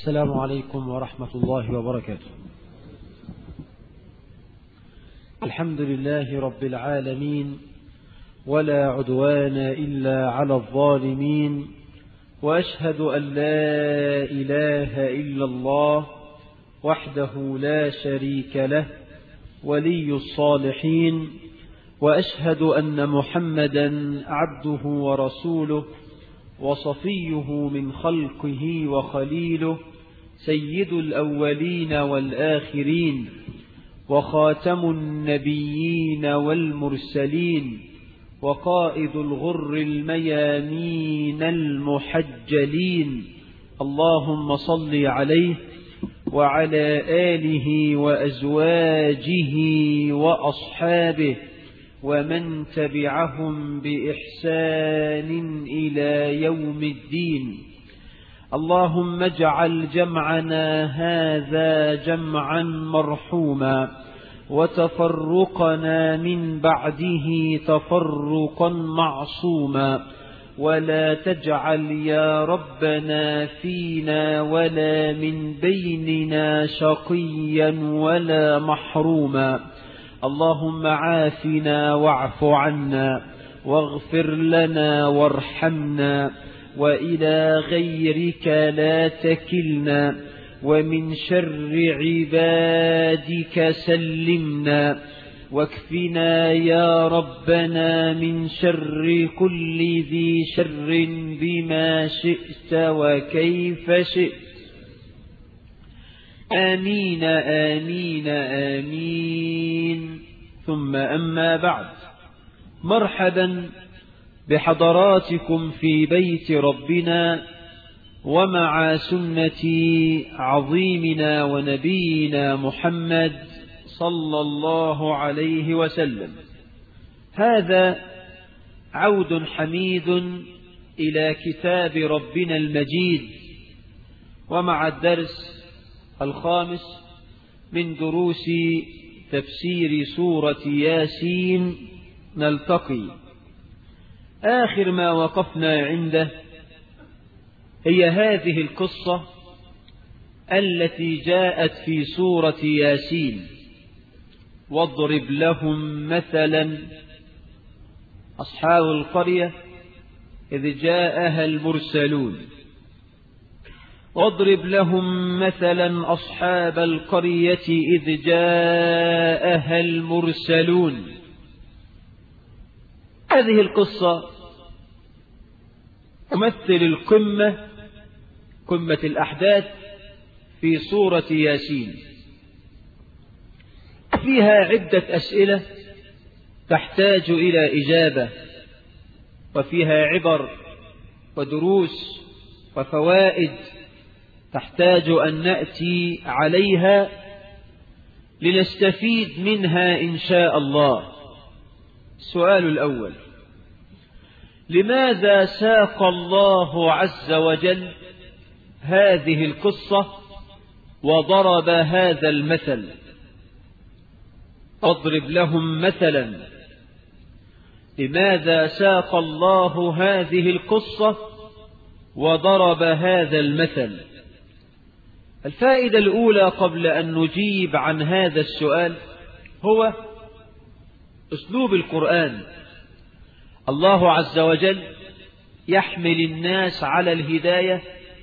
السلام عليكم ورحمة الله وبركاته الحمد لله رب العالمين ولا عدوان إلا على الظالمين وأشهد أن لا إله إلا الله وحده لا شريك له ولي الصالحين وأشهد أن محمدا عبده ورسوله وصفيه من خلقه وخليله سيد الأولين والآخرين وخاتم النبيين والمرسلين وقائد الغر الميامين المحجلين اللهم صل عليه وعلى آله وأزواجه وأصحابه ومن تبعهم بإحسان إلى يوم الدين اللهم اجعل جمعنا هذا جمعا مرحوما وتفرقنا من بعده تفرقا معصوما ولا تجعل يا ربنا فينا ولا من بيننا شقيا ولا محروما اللهم عافنا واعف عنا واغفر لنا وارحمنا وإلى غيرك لا تكلنا ومن شر عبادك سلمنا واكفنا يا ربنا من شر كل ذي شر بما شئت وكيف شئت آمين آمين آمين ثم أما بعد مرحبا بحضراتكم في بيت ربنا ومع سنة عظيمنا ونبينا محمد صلى الله عليه وسلم هذا عود حميد إلى كتاب ربنا المجيد ومع الدرس الخامس من دروس تفسير سورة ياسين نلتقي آخر ما وقفنا عنده هي هذه القصة التي جاءت في سورة ياسين واضرب لهم مثلا أصحاب القرية إذ جاءها المرسلون واضرب لهم مثلا أصحاب القرية إذ جاءها المرسلون هذه القصة تمثل القمة قمة الأحداث في سورة ياسين فيها عدة أسئلة تحتاج إلى إجابة وفيها عبر ودروس وفوائد تحتاج أن نأتي عليها لنستفيد منها إن شاء الله السؤال الأول لماذا ساق الله عز وجل هذه القصة وضرب هذا المثل اضرب لهم مثلا لماذا ساق الله هذه القصة وضرب هذا المثل الفائدة الأولى قبل أن نجيب عن هذا السؤال هو أسلوب القرآن الله عز وجل يحمل الناس على الهداية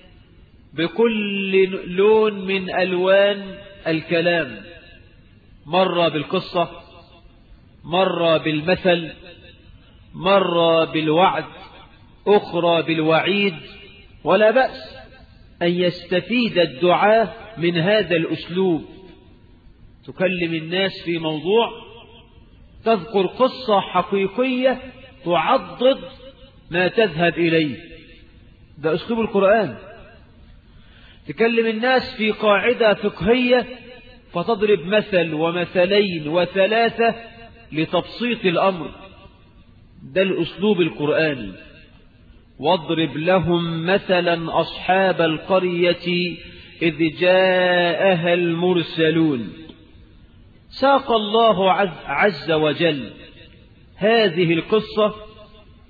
بكل لون من ألوان الكلام مرة بالقصة مرة بالمثل مرة بالوعد أخرى بالوعيد ولا بأس أن يستفيد الدعاة من هذا الأسلوب تكلم الناس في موضوع تذكر قصة حقيقية تعضد ما تذهب إليه ده أسلوب القرآن تكلم الناس في قاعدة فقهية فتضرب مثل ومثلين وثلاثة لتبسيط الأمر ده الأسلوب القرآني واضرب لهم مثلا أصحاب القرية إذ جاءها المرسلون ساق الله عز, عز وجل هذه القصة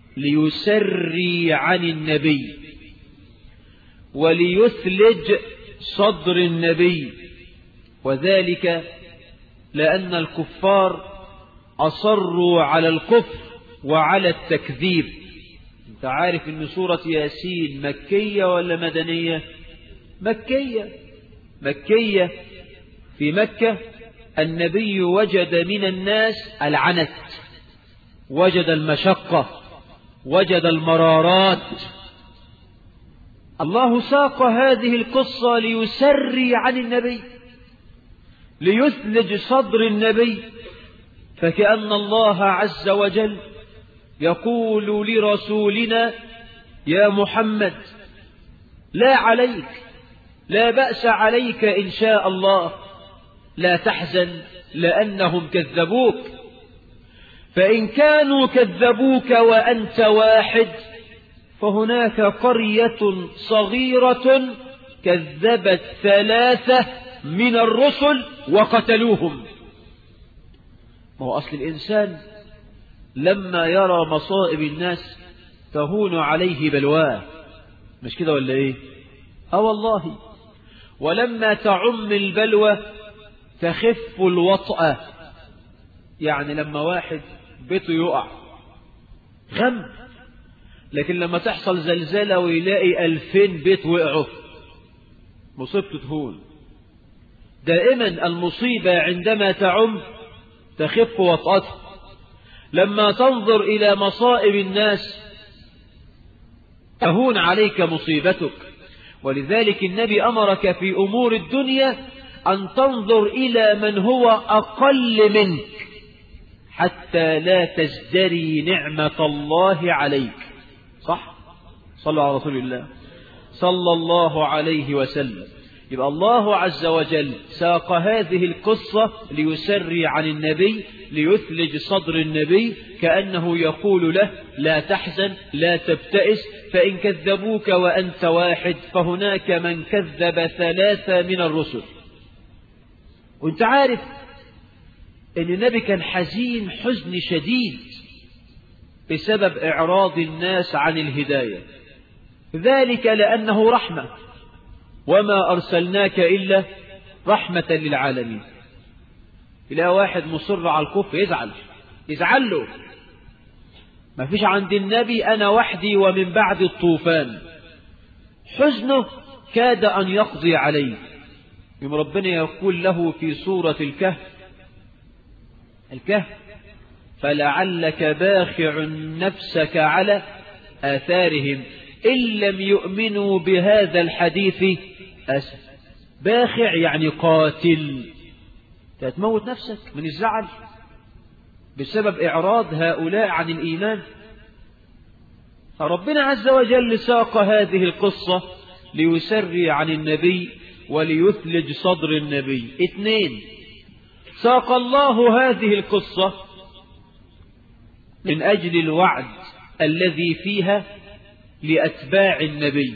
ليسري عن النبي وليثلج صدر النبي وذلك لأن الكفار أصروا على الكفر وعلى التكذيب انت عارف ان سورة ياسين مكية ولا مدنية مكية مكية في مكة النبي وجد من الناس العنت وجد المشقة وجد المرارات الله ساق هذه القصة ليسري عن النبي ليثلج صدر النبي فكأن الله عز وجل يقول لرسولنا يا محمد لا عليك لا بأس عليك إن شاء الله لا تحزن لأنهم كذبوك فإن كانوا كذبوك وأنت واحد فهناك قرية صغيرة كذبت ثلاثة من الرسل وقتلوهم ما هو أصل الإنسان لما يرى مصائب الناس تهون عليه بلواه مش كده ولا إيه أه والله ولما تعم البلوى تخف الوطأة يعني لما واحد بيته يقع غم لكن لما تحصل زلزلة ويلاقي ألفين بيت وقعوا مصيبته تهون دائما المصيبة عندما تعم تخف وطأته لما تنظر إلى مصائب الناس تهون عليك مصيبتك ولذلك النبي أمرك في أمور الدنيا أن تنظر إلى من هو أقل منك حتى لا تزدري نعمة الله عليك صح صلوا على رسول الله صلى الله عليه وسلم يبقى الله عز وجل ساق هذه القصة ليسري عن النبي ليثلج صدر النبي كأنه يقول له لا تحزن لا تبتئس فإن كذبوك وأنت واحد فهناك من كذب ثلاثة من الرسل وانت عارف ان النبي كان حزين حزن شديد بسبب إعراض الناس عن الهداية ذلك لأنه رحمة وما أرسلناك إلا رحمة للعالمين إلى واحد مصر على الكفر يزعل يزعل له ما فيش عند النبي أنا وحدي ومن بعد الطوفان حزنه كاد أن يقضي عليه يوم ربنا يقول له في سورة الكهف الكهف فلعلك باخع نفسك على آثارهم إن لم يؤمنوا بهذا الحديث أسف باخع يعني قاتل تتموت نفسك من الزعل بسبب إعراض هؤلاء عن الإيمان فربنا عز وجل ساق هذه القصة ليسري عن النبي وليثلج صدر النبي اثنين ساق الله هذه القصة من أجل الوعد الذي فيها لأتباع النبي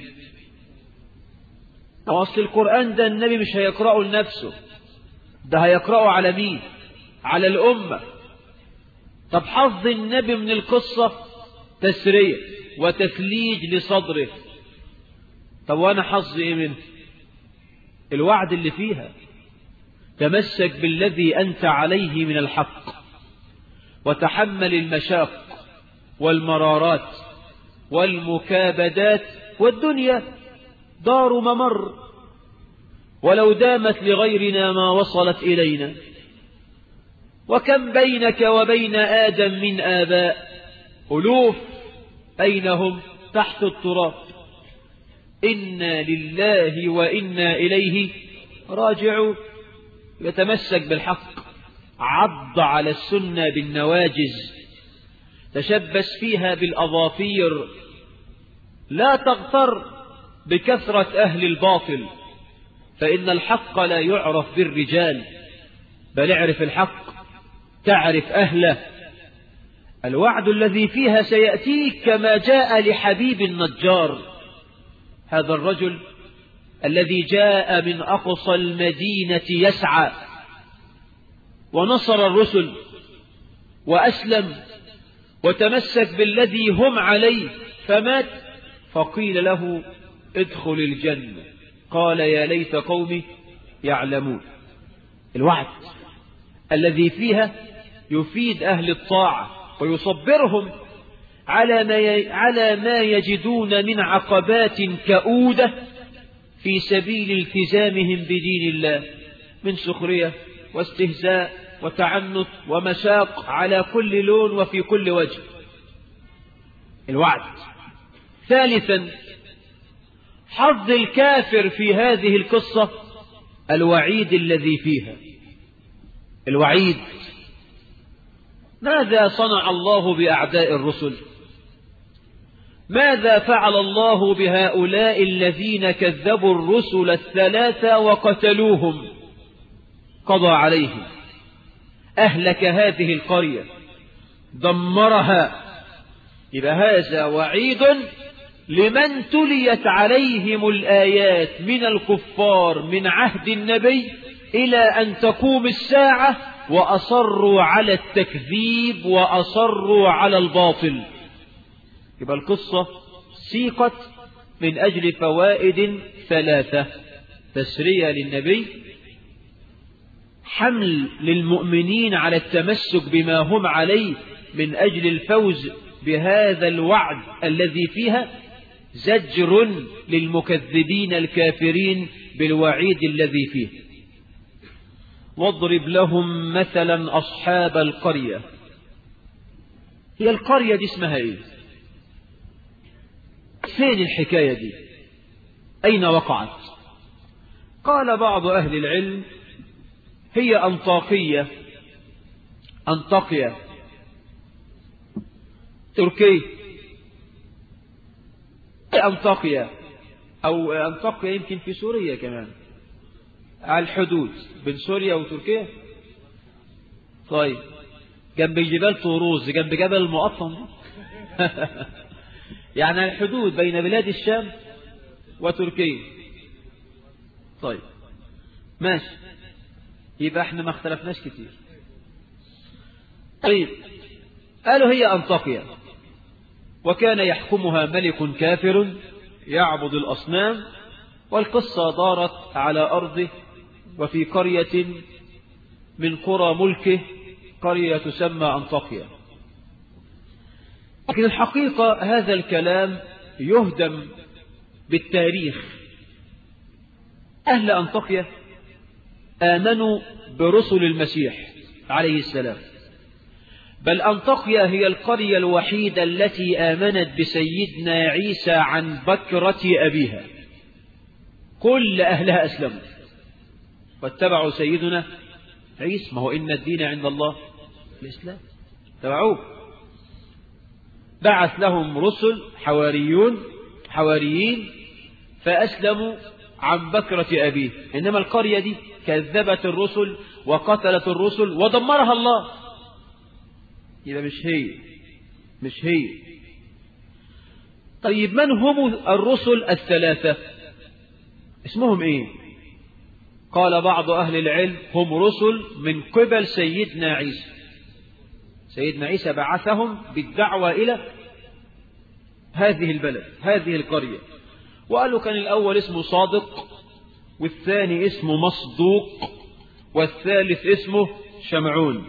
أصل القرآن ده النبي مش هيقرأه لنفسه ده هيقرأه على مين على الأمة طب حظ النبي من القصة تسرية وتثليج لصدره طب وأنا حظي إيه منه الوعد اللي فيها تمسك بالذي أنت عليه من الحق وتحمل المشاق والمرارات والمكابدات والدنيا دار ممر ولو دامت لغيرنا ما وصلت إلينا وكم بينك وبين آدم من آباء ألوف أين هم تحت التراب إنا لله وإنا إليه راجعون يتمسك بالحق عض على السنة بالنواجز تشبث فيها بالأظافير لا تغتر بكثرة أهل الباطل فإن الحق لا يعرف بالرجال بل اعرف الحق تعرف أهله الوعد الذي فيها سيأتيك كما جاء لحبيب النجار هذا الرجل الذي جاء من أقصى المدينة يسعى ونصر الرسل وأسلم وتمسك بالذي هم عليه فمات فقيل له ادخل الجنة قال يا ليت قومي يعلمون الوعد الذي فيها يفيد أهل الطاعة ويصبرهم على ما على ما يجدون من عقبات كؤودة في سبيل التزامهم بدين الله من سخرية واستهزاء وتعنت ومشاق على كل لون وفي كل وجه الوعد ثالثا حظ الكافر في هذه القصة الوعيد الذي فيها الوعيد ماذا صنع الله بأعداء الرسل ماذا فعل الله بهؤلاء الذين كذبوا الرسل الثلاثة وقتلوهم قضى عليهم أهلك هذه القرية دمرها إذا هذا وعيد لمن تليت عليهم الآيات من الكفار من عهد النبي إلى أن تقوم الساعة وأصروا على التكذيب وأصروا على الباطل يبقى القصة سيقت من أجل فوائد ثلاثة تسرية للنبي حمل للمؤمنين على التمسك بما هم عليه من أجل الفوز بهذا الوعد الذي فيها زجر للمكذبين الكافرين بالوعيد الذي فيه واضرب لهم مثلا أصحاب القرية هي القرية دي اسمها ايه فين الحكاية دي أين وقعت قال بعض أهل العلم هي أنطاقية أنطاقية تركيا أنطاقيا أو أنطاقيا يمكن في سوريا كمان على الحدود بين سوريا وتركيا طيب جنب جبال طوروز جنب جبل المقطم يعني الحدود بين بلاد الشام وتركيا طيب ماشي يبقى احنا ما اختلفناش كتير طيب قالوا هي أنطاكيا وكان يحكمها ملك كافر يعبد الأصنام والقصة دارت على أرضه وفي قرية من قرى ملكه قرية تسمى أنطاكيا لكن الحقيقة هذا الكلام يهدم بالتاريخ أهل أنطاكيا آمنوا برسل المسيح عليه السلام بل أنطاكيا هي القرية الوحيدة التي آمنت بسيدنا عيسى عن بكرة أبيها كل أهلها أسلموا واتبعوا سيدنا عيسى ما هو إن الدين عند الله الإسلام تبعوه بعث لهم رسل حواريون حواريين فأسلموا عن بكرة أبيه إنما القرية دي كذبت الرسل وقتلت الرسل ودمرها الله يبقى مش هي مش هي طيب من هم الرسل الثلاثة اسمهم ايه قال بعض أهل العلم هم رسل من قبل سيدنا عيسى سيدنا عيسى بعثهم بالدعوة إلى هذه البلد هذه القرية وقالوا كان الأول اسمه صادق والثاني اسمه مصدوق والثالث اسمه شمعون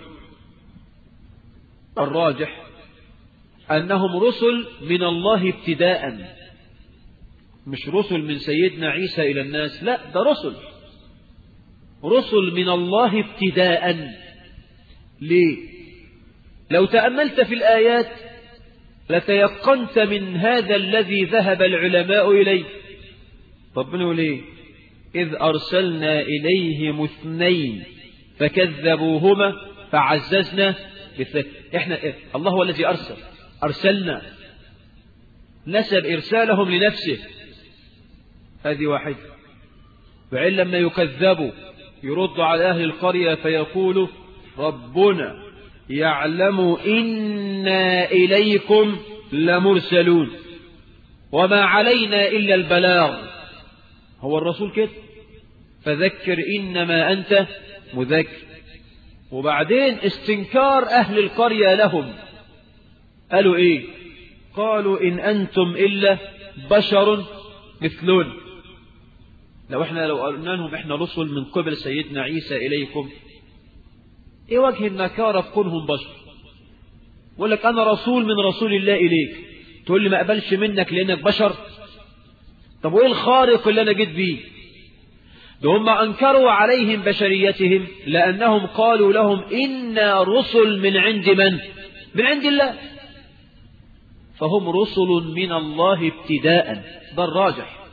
الراجح أنهم رسل من الله ابتداء مش رسل من سيدنا عيسى إلى الناس لا ده رسل رسل من الله ابتداء ليه لو تأملت في الآيات لتيقنت من هذا الذي ذهب العلماء إليه ربنا يقول ايه إذ أرسلنا إليهم اثنين فكذبوهما فعززنا بالثالث احنا إيه؟ الله هو الذي أرسل أرسلنا نسب إرسالهم لنفسه هذه واحدة فإن لما يكذبوا يرد على أهل القرية فيقول ربنا يعلم إنا إليكم لمرسلون وما علينا إلا البلاغ هو الرسول كده فذكر إنما أنت مذكر وبعدين استنكار أهل القرية لهم قالوا إيه قالوا إن أنتم إلا بشر مثلون لو احنا لو قلنا لهم احنا رسل من قبل سيدنا عيسى إليكم ايه وجه النكارة في كونهم بشر يقول لك انا رسول من رسول الله اليك تقول لي ما اقبلش منك لانك بشر طب وايه الخارق اللي انا جيت بيه ده هم انكروا عليهم بشريتهم لانهم قالوا لهم انا رسل من عند من من عند الله فهم رسل من الله ابتداء ده الراجح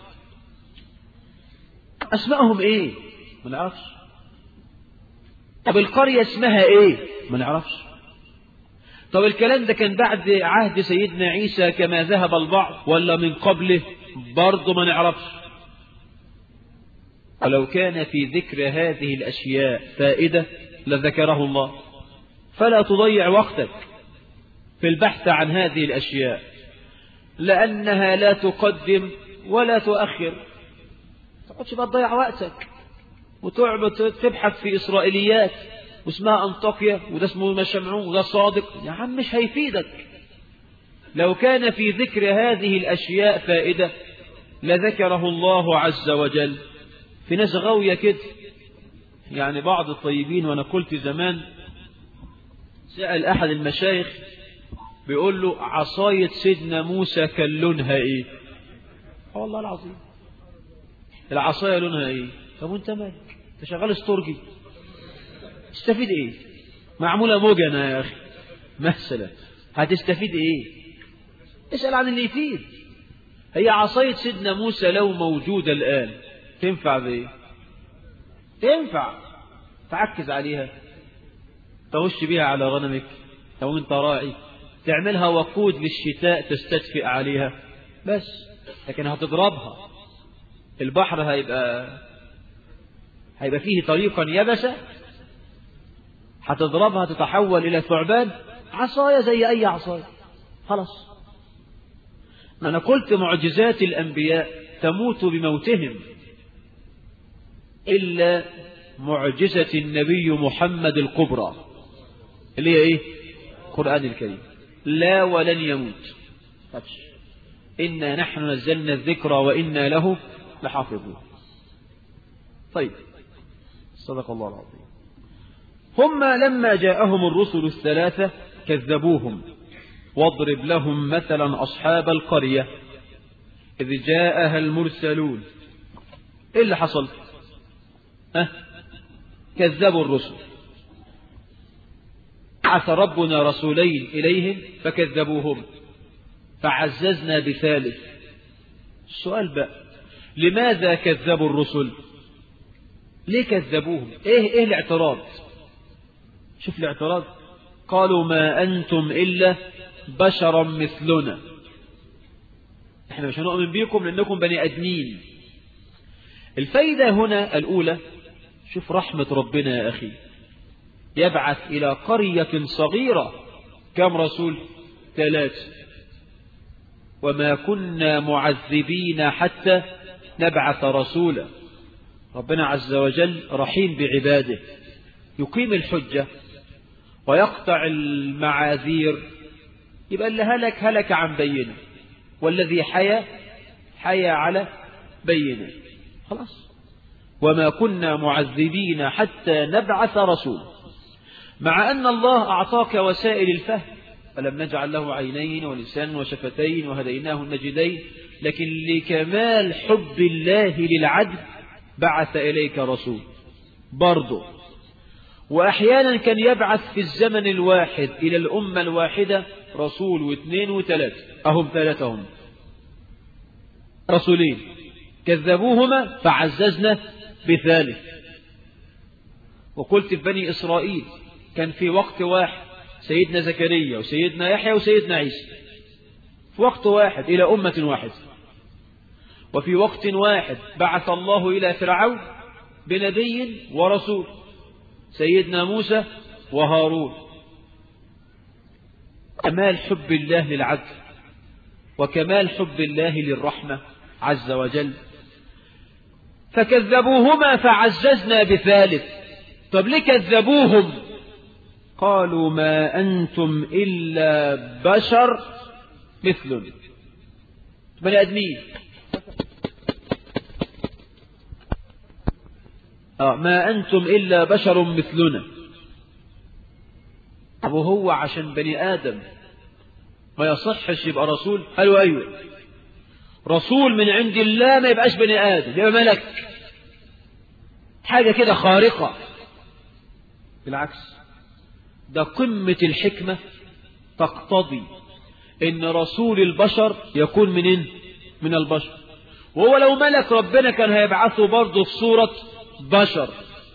اسمائهم ايه ما نعرفش طب القرية اسمها ايه ما نعرفش طب الكلام ده كان بعد عهد سيدنا عيسى كما ذهب البعض ولا من قبله برضه ما نعرفش ولو كان في ذكر هذه الأشياء فائدة لذكره الله فلا تضيع وقتك في البحث عن هذه الأشياء لأنها لا تقدم ولا تؤخر تقعدش بقى تضيع وقتك وتقعد تبحث في إسرائيليات واسمها أنطاكيا وده اسمه مشمعون وده صادق يا عم مش هيفيدك لو كان في ذكر هذه الأشياء فائدة لذكره الله عز وجل في ناس غاوية كده يعني بعض الطيبين وأنا قلت زمان سأل أحد المشايخ بيقول له عصاية سيدنا موسى كان لونها ايه والله العظيم العصاية لونها ايه طب وانت مالك انت شغال استرجي تستفيد ايه معمولة موجنة يا اخي مثلا هتستفيد ايه اسأل عن اللي يفيد هي عصاية سيدنا موسى لو موجودة الآن تنفع بايه تنفع تعكز عليها تغش بيها على غنمك لو انت راعي تعملها وقود للشتاء تستدفئ عليها بس لكن هتضربها البحر هيبقى هيبقى فيه طريقا يبسة هتضربها تتحول إلى ثعبان عصاية زي أي عصاية خلاص أنا قلت معجزات الأنبياء تموت بموتهم إلا معجزة النبي محمد الكبرى اللي هي إيه القرآن الكريم لا ولن يموت فتش إنا نحن نزلنا الذكر وإنا له لحافظون طيب صدق الله العظيم هم لما جاءهم الرسل الثلاثة كذبوهم واضرب لهم مثلا أصحاب القرية إذ جاءها المرسلون إيه اللي حصل أه؟ كذبوا الرسل بعث ربنا رسولين إليهم فكذبوهم فعززنا بثالث السؤال بقى لماذا كذبوا الرسل ليه كذبوهم ايه ايه الاعتراض شوف الاعتراض قالوا ما أنتم إلا بشرا مثلنا احنا مش هنؤمن بيكم لأنكم بني أدمين الفايدة هنا الأولى شوف رحمة ربنا يا أخي يبعث إلى قرية صغيرة كم رسول ثلاث وما كنا معذبين حتى نبعث رسولا ربنا عز وجل رحيم بعباده يقيم الحجة ويقطع المعاذير يبقى اللي هلك هلك عن بينه والذي حيا حيا على بينه خلاص وما كنا معذبين حتى نبعث رسولا مع أن الله أعطاك وسائل الفهم فلم نجعل له عينين ولسان وشفتين وهديناه النجدين لكن لكمال حب الله للعدل بعث إليك رسول برضه وأحيانا كان يبعث في الزمن الواحد إلى الأمة الواحدة رسول واثنين وثلاثة أهم ثلاثهم رسولين كذبوهما فعززنا بثالث وقلت في بني إسرائيل كان في وقت واحد سيدنا زكريا وسيدنا يحيى وسيدنا عيسى في وقت واحد إلى أمة واحدة وفي وقت واحد بعث الله إلى فرعون بنبي ورسول سيدنا موسى وهارون كمال حب الله للعدل وكمال حب الله للرحمة عز وجل فكذبوهما فعززنا بثالث طب ليه كذبوهم قالوا ما أنتم إلا بشر مثل بني أدمين آه ما أنتم إلا بشر مثلنا طب وهو عشان بني آدم ما يصحش يبقى رسول قالوا أيوه رسول من عند الله ما يبقاش بني آدم يبقى ملك حاجة كده خارقة بالعكس ده قمة الحكمة تقتضي ان رسول البشر يكون منين من البشر وهو لو ملك ربنا كان هيبعثه برضه في صورة بشر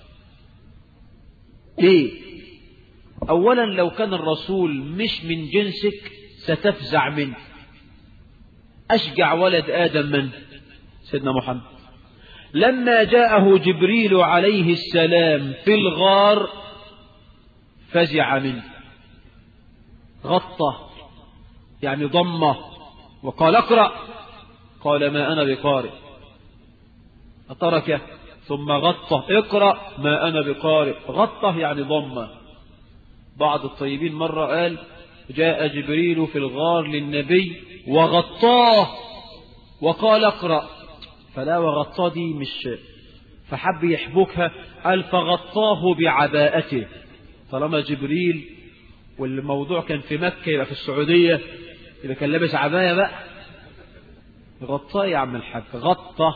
ليه اولا لو كان الرسول مش من جنسك ستفزع منه اشجع ولد ادم من سيدنا محمد لما جاءه جبريل عليه السلام في الغار فزع منه غطى يعني ضمه وقال اقرأ قال ما أنا بقارئ فتركه ثم غطى اقرأ ما أنا بقارئ غطى يعني ضمه بعض الطيبين مرة قال جاء جبريل في الغار للنبي وغطاه وقال اقرأ فلا وغطاه دي مش فحب يحبكها قال فغطاه بعباءته طالما جبريل والموضوع كان في مكة يبقى في السعودية يبقى كان لابس عباية بقى غطاه يا عم الحاج غطى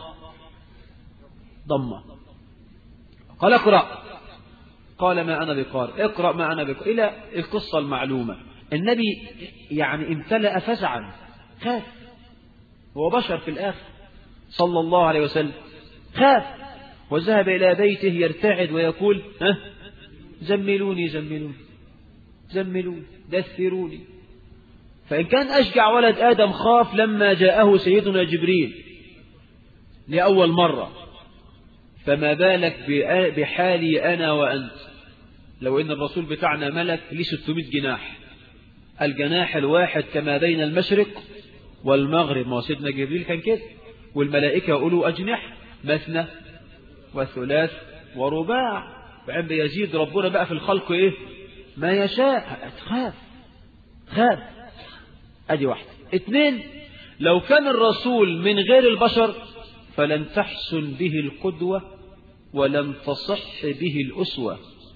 ضمه قال اقرأ قال ما أنا بقارئ اقرأ ما أنا بقارئ إلى القصة المعلومة النبي يعني امتلأ فزعا خاف هو بشر في الآخر صلى الله عليه وسلم خاف وذهب إلى بيته يرتعد ويقول ها زملوني زملوني زملوني دثروني فإن كان أشجع ولد آدم خاف لما جاءه سيدنا جبريل لأول مرة فما بالك بحالي أنا وأنت لو إن الرسول بتاعنا ملك ليه 600 جناح الجناح الواحد كما بين المشرق والمغرب ما سيدنا جبريل كان كده والملائكة أولو أجنح مثنى وثلاث ورباع وعند بيزيد ربنا بقى في الخلق إيه ما يشاء تخاف خاف أدي واحدة اثنين لو كان الرسول من غير البشر فلن تحسن به القدوة ولن تصح به الأسوة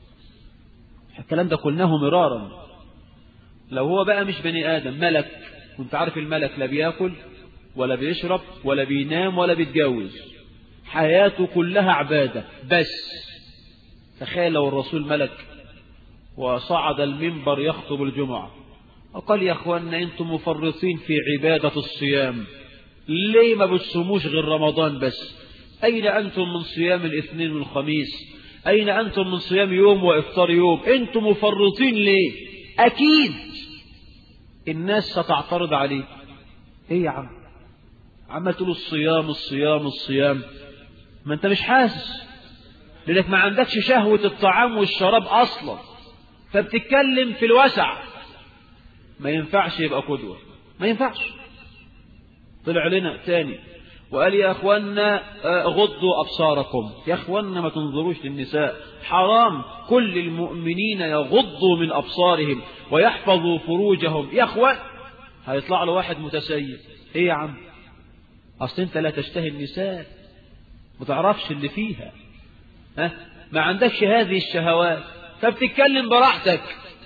الكلام ده قلناه مرارا لو هو بقى مش بني آدم ملك كنت عارف الملك لا بياكل ولا بيشرب ولا بينام ولا بيتجوز حياته كلها عبادة بس تخيل لو الرسول ملك وصعد المنبر يخطب الجمعة وقال يا أخوانا أنتم مفرطين في عبادة الصيام ليه ما بتصوموش غير رمضان بس أين أنتم من صيام الاثنين والخميس أين أنتم من صيام يوم وإفطار يوم أنتم مفرطين ليه أكيد الناس ستعترض عليه إيه يا عم عم تقول الصيام الصيام الصيام ما أنت مش حاسس لأنك ما عندكش شهوة الطعام والشراب أصلا فبتتكلم في الوسع ما ينفعش يبقى قدوة ما ينفعش طلع لنا تاني وقال يا أخوانا غضوا أبصاركم يا أخوانا ما تنظروش للنساء حرام كل المؤمنين يغضوا من أبصارهم ويحفظوا فروجهم يا أخوان هيطلع له واحد متسيد إيه يا عم أصل أنت لا تشتهي النساء ما تعرفش اللي فيها ها ما عندكش هذه الشهوات فبتتكلم براحتك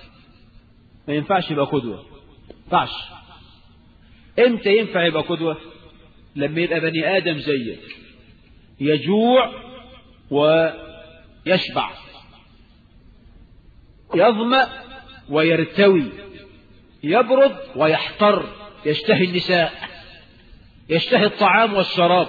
ما ينفعش يبقى قدوة ينفعش امتى ينفع يبقى قدوة لما يبقى بني آدم زيك يجوع ويشبع يظمأ ويرتوي يبرد ويحتر يشتهي النساء يشتهي الطعام والشراب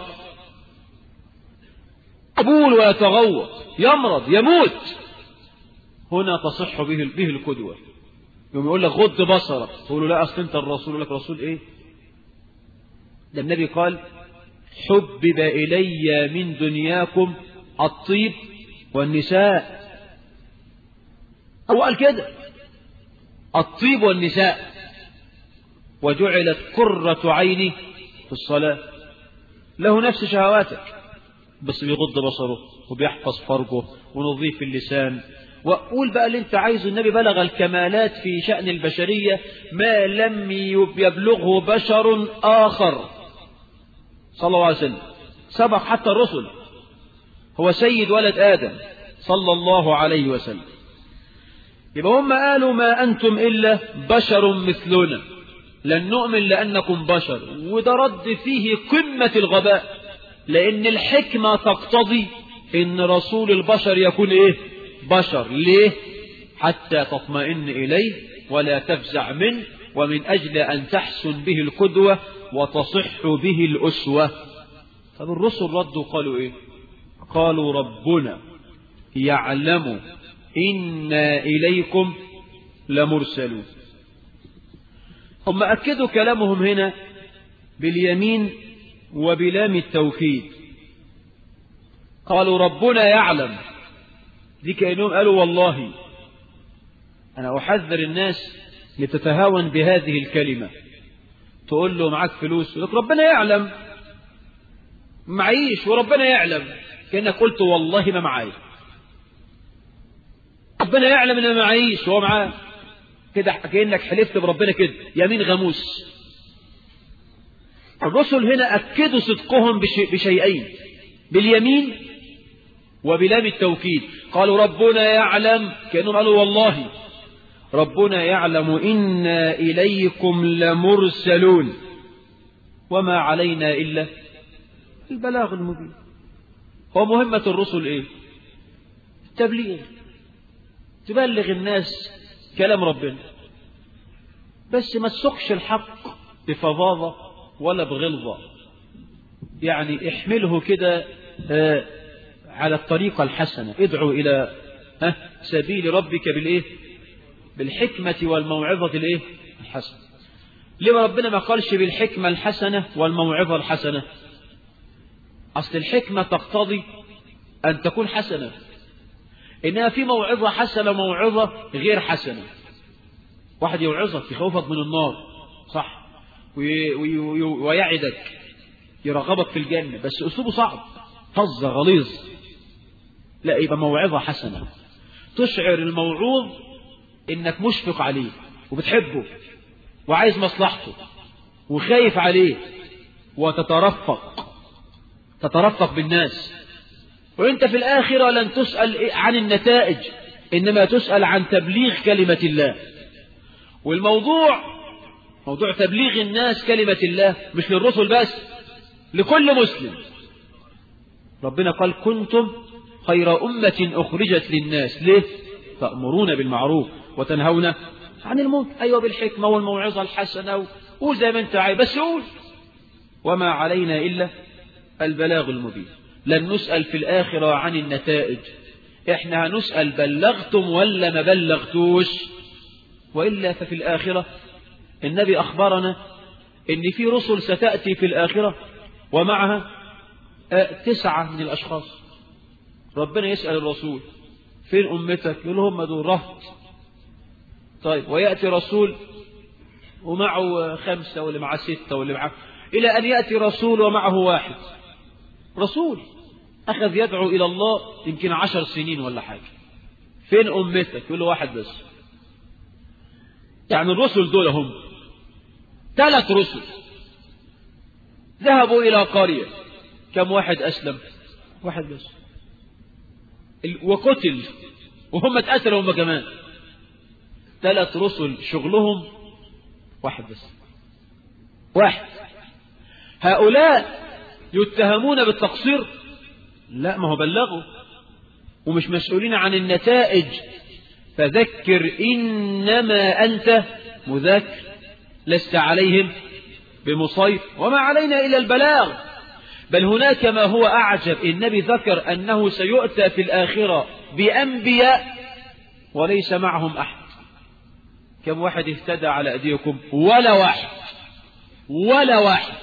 يبول ويتغوط يمرض يموت هنا تصح به به القدوة يوم يقول لك غض بصرك تقول له لا أصل أنت الرسول يقول لك رسول إيه ده النبي قال حبب إلي من دنياكم الطيب والنساء هو قال كده الطيب والنساء وجعلت قرة عيني في الصلاة له نفس شهواتك بس بيغض بصره وبيحفظ فرجه ونظيف اللسان وقول بقى اللي انت عايزه النبي بلغ الكمالات في شأن البشرية ما لم يبلغه بشر آخر صلى الله عليه وسلم سبق حتى الرسل هو سيد ولد آدم صلى الله عليه وسلم يبقى هم قالوا ما أنتم إلا بشر مثلنا لن نؤمن لأنكم بشر وده رد فيه قمة الغباء لأن الحكمة تقتضي إن رسول البشر يكون إيه بشر ليه حتى تطمئن إليه ولا تفزع منه ومن أجل أن تحسن به القدوة وتصح به الأسوة طب الرسل ردوا قالوا إيه قالوا ربنا يعلم إنا إليكم لمرسلون هم أكدوا كلامهم هنا باليمين وبلام التوكيد قالوا ربنا يعلم دي كأنهم قالوا والله أنا أحذر الناس لتتهاون بهذه الكلمة تقول له معاك فلوس يقول لك ربنا يعلم معيش وربنا يعلم كأنك قلت والله ما معاي ربنا يعلم ان ما معيش وهو معاه كده كأنك حلفت بربنا كده يمين غموس الرسل هنا أكدوا صدقهم بشي بشيئين باليمين وبلام التوكيد قالوا ربنا يعلم كأنهم قالوا والله ربنا يعلم إنا إليكم لمرسلون وما علينا إلا البلاغ المبين هو مهمة الرسل إيه التبليغ تبلغ الناس كلام ربنا بس ما تسقش الحق بفظاظة ولا بغلظة يعني احمله كده آه على الطريقة الحسنة ادعو إلى آه سبيل ربك بالإيه بالحكمة والموعظة الإيه الحسنة لما ربنا ما قالش بالحكمة الحسنة والموعظة الحسنة أصل الحكمة تقتضي أن تكون حسنة إنها في موعظة حسنة موعظة غير حسنة واحد يوعظك يخوفك من النار صح وي وي وي ويعدك يرغبك في الجنة بس أسلوبه صعب فظ غليظ لا يبقى موعظة حسنة تشعر الموعوظ إنك مشفق عليه وبتحبه وعايز مصلحته وخايف عليه وتترفق تترفق بالناس وانت في الآخرة لن تسأل عن النتائج إنما تسأل عن تبليغ كلمة الله والموضوع موضوع تبليغ الناس كلمة الله مش للرسل بس لكل مسلم ربنا قال كنتم خير أمة أخرجت للناس ليه تأمرون بالمعروف وتنهون عن المنكر أيوة بالحكمة والموعظة الحسنة قول زي ما انت عايز بس قول وما علينا إلا البلاغ المبين لن نسأل في الآخرة عن النتائج احنا هنسأل بلغتم ولا ما بلغتوش وإلا ففي الآخرة النبي أخبرنا إن في رسل ستأتي في الآخرة ومعها تسعة من الأشخاص ربنا يسأل الرسول فين أمتك يقول هم دول رهط طيب ويأتي رسول ومعه خمسة واللي معه ستة واللي معه إلى أن يأتي رسول ومعه واحد رسول أخذ يدعو إلى الله يمكن عشر سنين ولا حاجة فين أمتك يقول له واحد بس يعني الرسل دول هم ثلاث رسل ذهبوا إلى قرية كم واحد أسلم واحد بس وقتل وهم اتقتلوا هم كمان ثلاث رسل شغلهم واحد بس واحد هؤلاء يتهمون بالتقصير لا ما هو بلغوا ومش مسؤولين عن النتائج فذكر إنما أنت مذكر لست عليهم بمصير وما علينا إلا البلاغ بل هناك ما هو أعجب النبي ذكر أنه سيؤتى في الآخرة بأنبياء وليس معهم أحد كم واحد اهتدى على أيديكم ولا واحد ولا واحد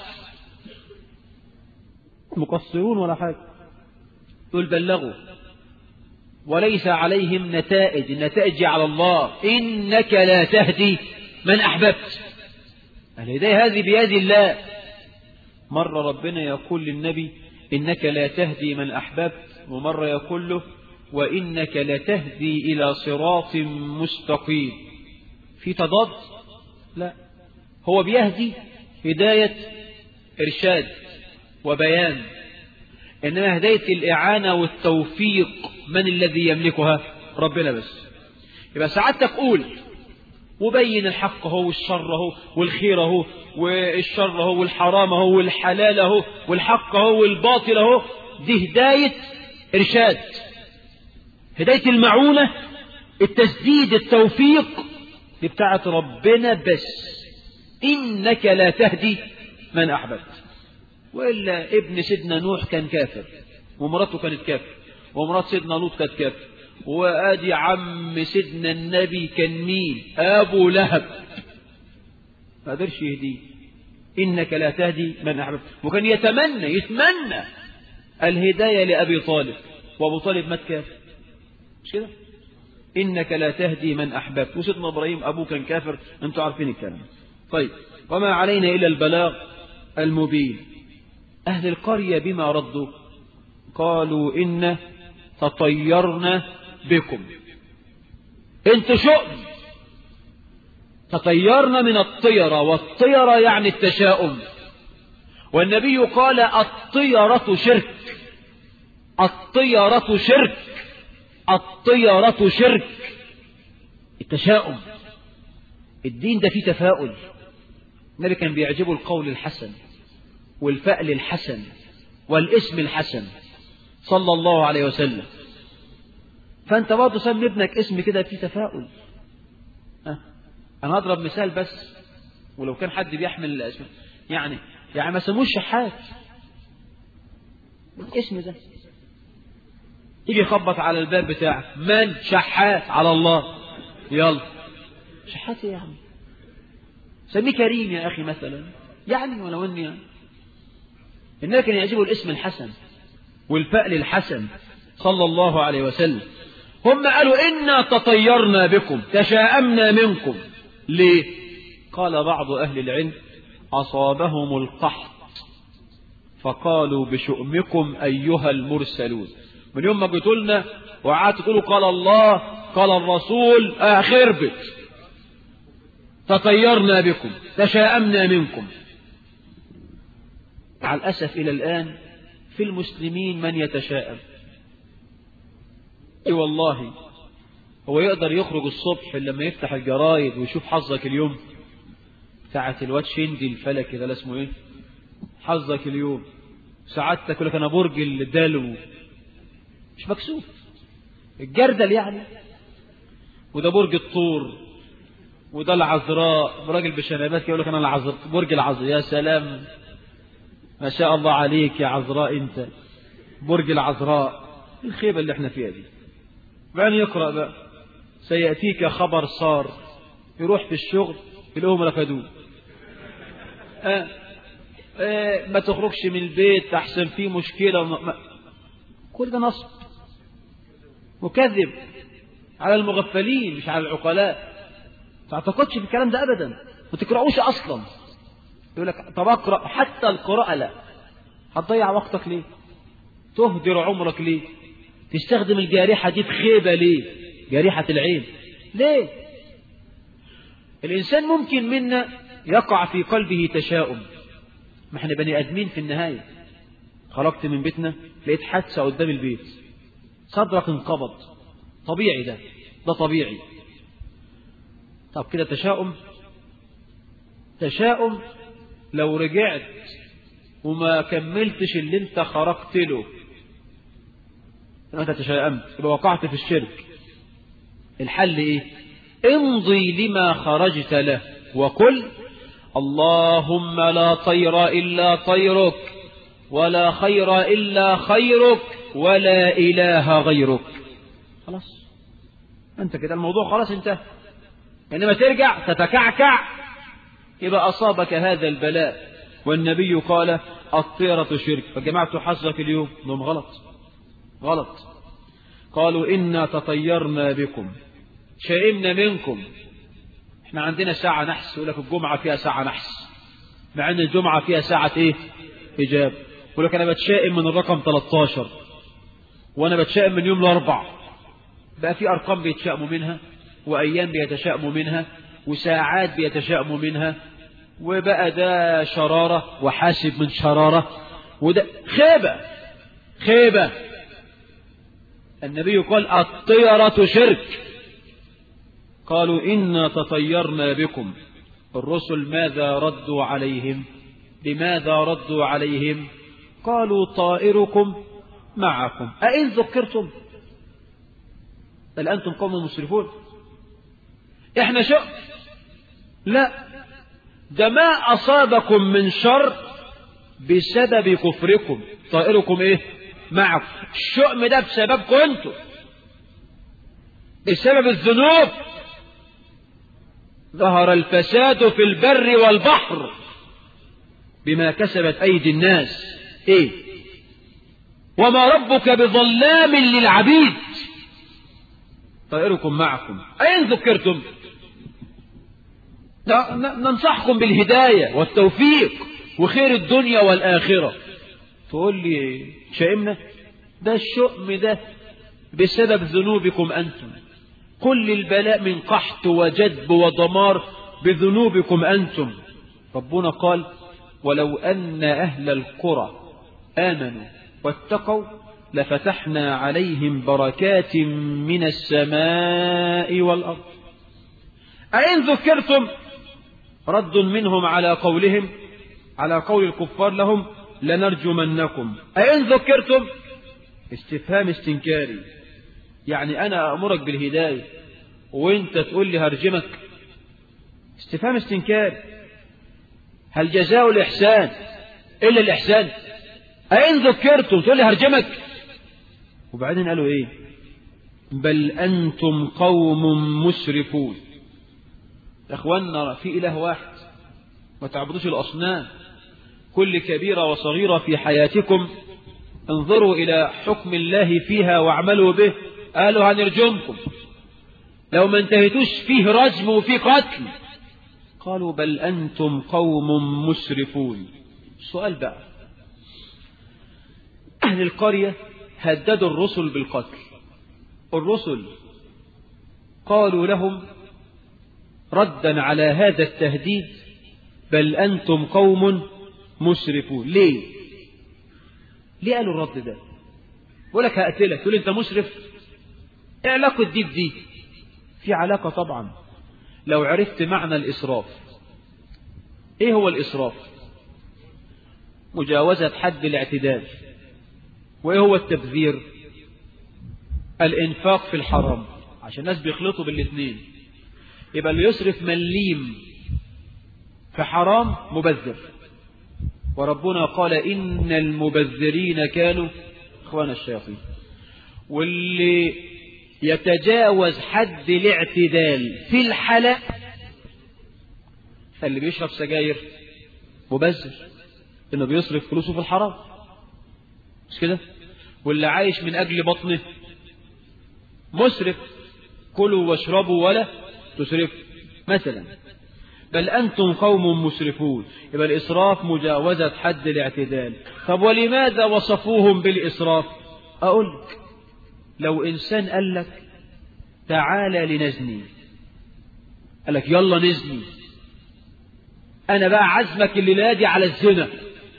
مقصرون ولا حاجة دول بلغوا وليس عليهم نتائج النتائج على الله إنك لا تهدي من أحببت الهداية هذه بيد الله مرة ربنا يقول للنبي إنك لا تهدي من أحببت ومرة يقول له وإنك لتهدي إلى صراط مستقيم في تضاد لا هو بيهدي هداية إرشاد وبيان إنما هداية الإعانة والتوفيق من الذي يملكها ربنا بس يبقى سعادتك قول وبين الحق هو والشر هو والخير هو والشر هو والحرام هو والحلال هو والحق هو والباطل هو دي هداية إرشاد هداية المعونة التسديد التوفيق دي بتاعت ربنا بس إنك لا تهدي من أحببت وإلا ابن سيدنا نوح كان كافر ومراته كانت كافر ومرات سيدنا لوط كانت كافر وادي عم سيدنا النبي كان مين ابو لهب ما قدرش يهديه انك لا تهدي من احببت وكان يتمنى يتمنى الهدايه لابي طالب وابو طالب مات كافر مش كده انك لا تهدي من احببت وسيدنا ابراهيم ابوه كان كافر انتوا عارفين الكلام طيب وما علينا الا البلاغ المبين اهل القريه بما ردوا قالوا ان تطيرنا بكم انتوا شؤم تطيرنا من الطيرة والطيرة يعني التشاؤم والنبي قال الطيرة شرك الطيرة شرك الطيرة شرك التشاؤم الدين ده فيه تفاؤل النبي كان بيعجبه القول الحسن والفأل الحسن والاسم الحسن صلى الله عليه وسلم فأنت برضه سمي ابنك اسم كده فيه تفاؤل أه؟ أنا هضرب مثال بس ولو كان حد بيحمل الاسم يعني يعني ما سموش شحات الاسم ده يجي يخبط على الباب بتاعك من شحات على الله يلا شحات ايه يا عم سميه كريم يا اخي مثلا يعني ولو اني يعني. النبي كان يعجبه الاسم الحسن والفأل الحسن صلى الله عليه وسلم هم قالوا إنا تطيرنا بكم تشاءمنا منكم ليه قال بعض أهل العلم أصابهم القحط فقالوا بشؤمكم أيها المرسلون من يوم ما قلتوا لنا وقعدت تقولوا قال الله قال الرسول آخر بك تطيرنا بكم تشاءمنا منكم مع الأسف إلى الآن في المسلمين من يتشاءم اي والله هو يقدر يخرج الصبح لما يفتح الجرايد ويشوف حظك اليوم ساعة الواد شندي الفلكي ده اسمه ايه حظك اليوم سعادتك يقول لك انا برج الدلو مش مكسوف الجردل يعني وده برج الطور وده العذراء راجل بشنبات يقول لك انا العذراء برج العذراء يا سلام ما شاء الله عليك يا عذراء انت برج العذراء الخيبة اللي احنا فيها دي بعدين يقرأ بقى سيأتيك خبر صار يروح في الشغل يلاقوهم رفدوه آه. آه. ما تخرجش من البيت أحسن فيه مشكلة ما. كل ده نصب مكذب على المغفلين مش على العقلاء تعتقدش في الكلام ده أبدا ما تقرأوش أصلا يقول لك طب اقرأ حتى القراءة لا هتضيع وقتك ليه تهدر عمرك ليه تستخدم الجارحة دي في خيبة ليه جارحة العين ليه الإنسان ممكن منا يقع في قلبه تشاؤم ما احنا بني أدمين في النهاية خرجت من بيتنا لقيت حادثة قدام البيت صدرك انقبض طبيعي ده ده طبيعي طب كده تشاؤم تشاؤم لو رجعت وما كملتش اللي انت خرجت له انت تشاءمت يبقى وقعت في الشرك الحل ايه امضي لما خرجت له وقل اللهم لا طير الا طيرك ولا خير الا خيرك ولا اله غيرك خلاص انت كده الموضوع خلاص انتهى انما ترجع تتكعكع يبقى اصابك هذا البلاء والنبي قال الطيرة شرك فجمعت حظك اليوم انهم غلط غلط قالوا إنا تطيرنا بكم شئمنا منكم احنا عندنا ساعة نحس يقول لك الجمعة فيها ساعة نحس مع ان الجمعة فيها ساعة ايه إجاب يقول لك أنا بتشائم من الرقم 13 وأنا بتشائم من يوم الأربع بقى في أرقام بيتشائموا منها وأيام بيتشائموا منها وساعات بيتشائموا منها وبقى ده شرارة وحاسب من شرارة وده خيبة خيبة النبي قال الطيرة شرك قالوا إنا تطيرنا بكم الرسل ماذا ردوا عليهم لماذا ردوا عليهم قالوا طائركم معكم أئن ذكرتم بل أنتم قوم مسرفون إحنا شر لا ده ما أصابكم من شر بسبب كفركم طائركم إيه معكم الشؤم ده بسببكم أنتم بسبب الذنوب ظهر الفساد في البر والبحر بما كسبت أيدي الناس إيه وما ربك بظلام للعبيد طائركم معكم أين ذكرتم ننصحكم بالهداية والتوفيق وخير الدنيا والآخرة تقول لي شائمنا ده الشؤم ده بسبب ذنوبكم أنتم كل البلاء من قحط وجدب ودمار بذنوبكم أنتم ربنا قال ولو أن أهل القرى آمنوا واتقوا لفتحنا عليهم بركات من السماء والأرض أئن ذكرتم رد منهم على قولهم على قول الكفار لهم لنرجمنكم أئن ذكرتم استفهام استنكاري يعني أنا أمرك بالهداية وانت تقول لي هرجمك استفهام استنكاري هل جزاء الإحسان إلا الإحسان أين ذكرتم تقول لي هرجمك وبعدين قالوا إيه بل أنتم قوم مسرفون يا أخوانا في إله واحد ما تعبدوش الأصنام كل كبيرة وصغيرة في حياتكم انظروا إلى حكم الله فيها واعملوا به قالوا هنرجمكم لو ما انتهيتوش فيه رجم وفيه قتل قالوا بل أنتم قوم مسرفون السؤال بقى أهل القرية هددوا الرسل بالقتل الرسل قالوا لهم ردا على هذا التهديد بل أنتم قوم مسرفون ليه ليه قالوا الرد ده بقول لك هقتلك تقول انت مسرف ايه علاقة دي بدي في علاقة طبعا لو عرفت معنى الإسراف ايه هو الإسراف مجاوزة حد الاعتدال وايه هو التبذير الانفاق في الحرام عشان الناس بيخلطوا بالاثنين يبقى اللي يصرف مليم في حرام مبذر وربنا قال إن المبذرين كانوا إخوان الشياطين واللي يتجاوز حد الاعتدال في الحلق اللي بيشرب سجاير مبذر انه بيصرف فلوسه في الحرام مش كده واللي عايش من اجل بطنه مسرف كلوا واشربوا ولا تسرفوا مثلا بل أنتم قوم مسرفون يبقى الإسراف مجاوزة حد الاعتدال طب ولماذا وصفوهم بالإسراف أقول لك لو إنسان قال لك تعالى لنزني قال لك يلا نزني أنا بقى عزمك الليلة دي على الزنا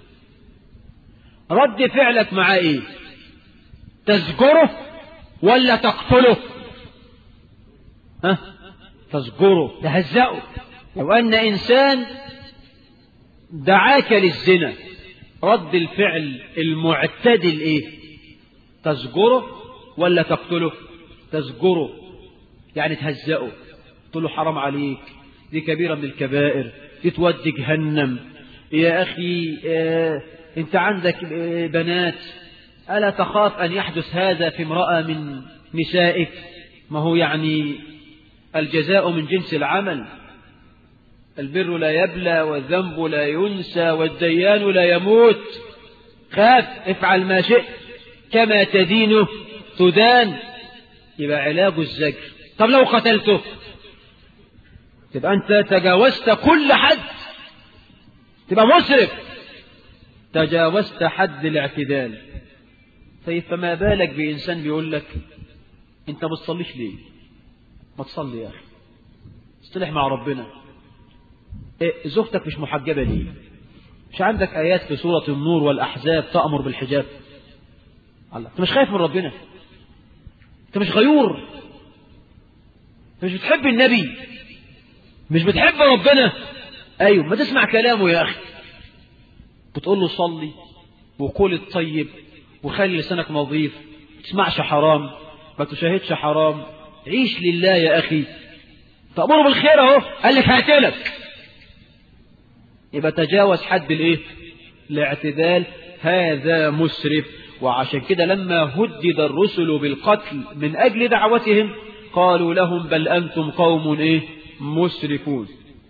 رد فعلك معاه إيه تزجره ولا تقتله ها تزجره تهزأه لو أن إنسان دعاك للزنا رد الفعل المعتدل إيه تزجره ولا تقتله تزجره يعني تهزأه تقول له حرام عليك دي كبيرة من الكبائر دي تودي جهنم يا أخي آه أنت عندك آه بنات ألا تخاف أن يحدث هذا في امرأة من نسائك ما هو يعني الجزاء من جنس العمل البر لا يبلى والذنب لا ينسى والديان لا يموت خاف افعل ما شئت كما تدين تدان يبقى علاج الزجر طب لو قتلته تبقى أنت تجاوزت كل حد تبقى مسرف تجاوزت حد الاعتدال طيب فما بالك بإنسان بيقول لك أنت ما تصليش ليه ما تصلي يا أخي اصطلح مع ربنا إيه زوجتك مش محجبة ليه مش عندك آيات في سورة النور والأحزاب تأمر بالحجاب الله انت مش خايف من ربنا انت مش غيور انت مش بتحب النبي مش بتحب ربنا ايوه ما تسمع كلامه يا اخي بتقول له صلي وكل الطيب وخلي لسانك نظيف ما تسمعش حرام ما تشاهدش حرام عيش لله يا اخي تأمره بالخير اهو قال لك هقتلك يبقى تجاوز حد الايه الاعتدال هذا مسرف وعشان كده لما هدد الرسل بالقتل من أجل دعوتهم قالوا لهم بل أنتم قوم إيه مسرفون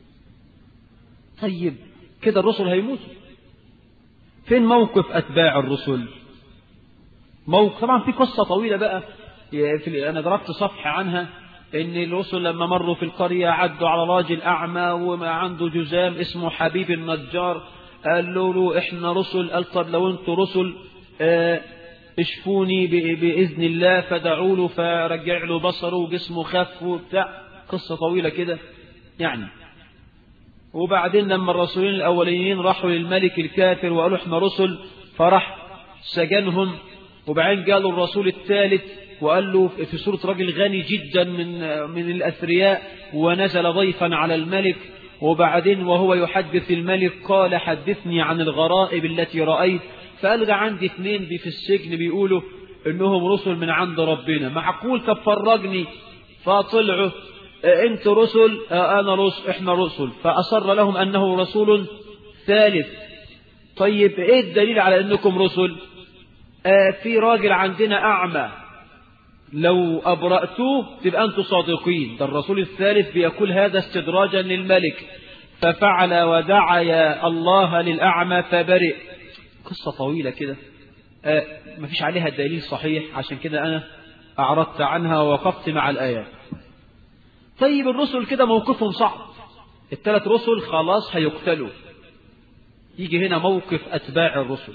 طيب كده الرسل هيموتوا فين موقف أتباع الرسل موقف طبعا في قصة طويلة بقى في أنا ضربت صفحة عنها إن الرسل لما مروا في القرية عدوا على راجل أعمى وما عنده جزام اسمه حبيب النجار قالوا له إحنا رسل قال طب لو أنتوا رسل اه اشفوني بإذن الله فدعوا له فرجع له بصره وجسمه خف وبتاع قصة طويلة كده يعني وبعدين لما الرسولين الأولين راحوا للملك الكافر وقالوا احنا رسل فراح سجنهم وبعدين قالوا الرسول الثالث وقال له في صورة راجل غني جدا من من الأثرياء ونزل ضيفا على الملك وبعدين وهو يحدث الملك قال حدثني عن الغرائب التي رأيت فقال ده عندي اثنين في السجن بيقولوا انهم رسل من عند ربنا معقول طب فرجني فطلعوا انت رسل انا رسل احنا رسل فاصر لهم انه رسول ثالث طيب ايه الدليل على انكم رسل آه في راجل عندنا اعمى لو ابرأتوه تبقى انتم صادقين ده الرسول الثالث بيقول هذا استدراجا للملك ففعل ودعا الله للأعمى فبرئ قصة طويلة كده آه مفيش عليها دليل صحيح عشان كده أنا أعرضت عنها ووقفت مع الآيات طيب الرسل كده موقفهم صعب الثلاث رسل خلاص هيقتلوا يجي هنا موقف أتباع الرسل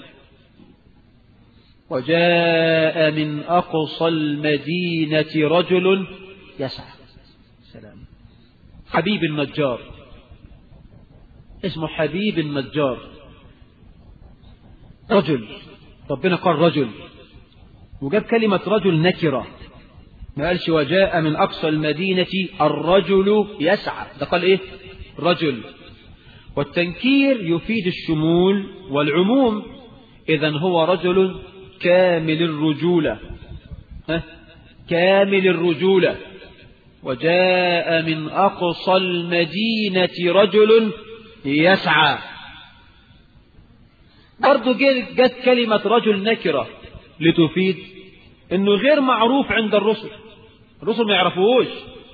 وجاء من أقصى المدينة رجل يسعى سلام حبيب النجار اسمه حبيب النجار رجل ربنا قال رجل وجاب كلمة رجل نكرة ما قالش وجاء من أقصى المدينة الرجل يسعى ده قال إيه رجل والتنكير يفيد الشمول والعموم إذا هو رجل كامل الرجولة ها؟ كامل الرجولة وجاء من أقصى المدينة رجل يسعى برضو جت كلمة رجل نكرة لتفيد انه غير معروف عند الرسل الرسل ما يعرفوهوش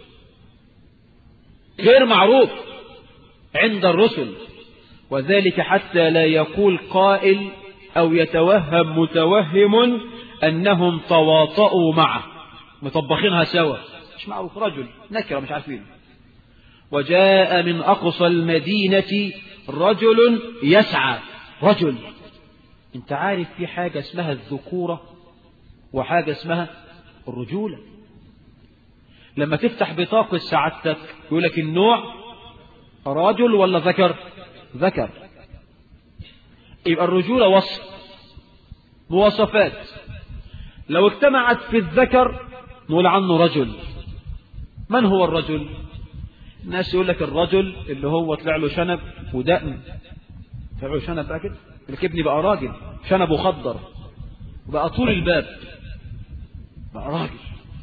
غير معروف عند الرسل وذلك حتى لا يقول قائل أو يتوهم متوهم أنهم تواطؤوا معه مطبخينها سوا مش معروف رجل نكرة مش عارفين وجاء من أقصى المدينة رجل يسعى رجل انت عارف في حاجة اسمها الذكورة وحاجة اسمها الرجولة لما تفتح بطاقة سعادتك يقول لك النوع رجل ولا ذكر ذكر يبقى الرجولة وصف مواصفات لو اجتمعت في الذكر نقول عنه رجل من هو الرجل الناس يقول لك الرجل اللي هو طلع له شنب ودقن طلع له شنب بقى كده لك ابني بقى راجل شنبه خضر وبقى طول الباب بقى راجل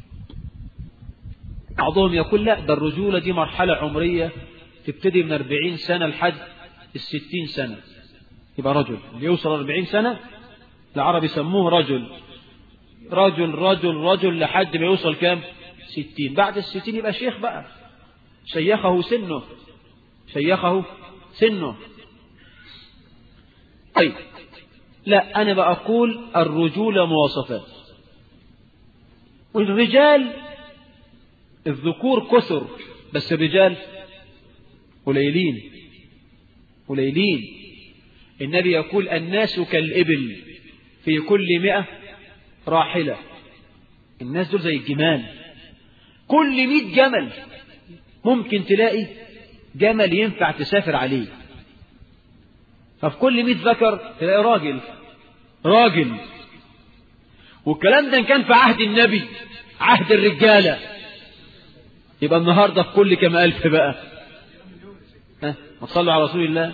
بعضهم يقول لا ده الرجولة دي مرحلة عمرية تبتدي من 40 سنة لحد الستين سنة يبقى رجل اللي يوصل 40 سنة العرب يسموه رجل رجل رجل رجل لحد ما يوصل كام ستين بعد الستين يبقى شيخ بقى شيخه سنه شيخه سنه طيب لا أنا بقول الرجولة مواصفات والرجال الذكور كثر بس الرجال قليلين قليلين النبي يقول الناس كالإبل في كل مئة راحلة الناس دول زي الجمال كل مئة جمل ممكن تلاقي جمل ينفع تسافر عليه ففي كل مئة ذكر تلاقي راجل راجل والكلام ده كان في عهد النبي عهد الرجالة يبقى النهاردة في كل كم ألف بقى ها ما تصلوا على رسول الله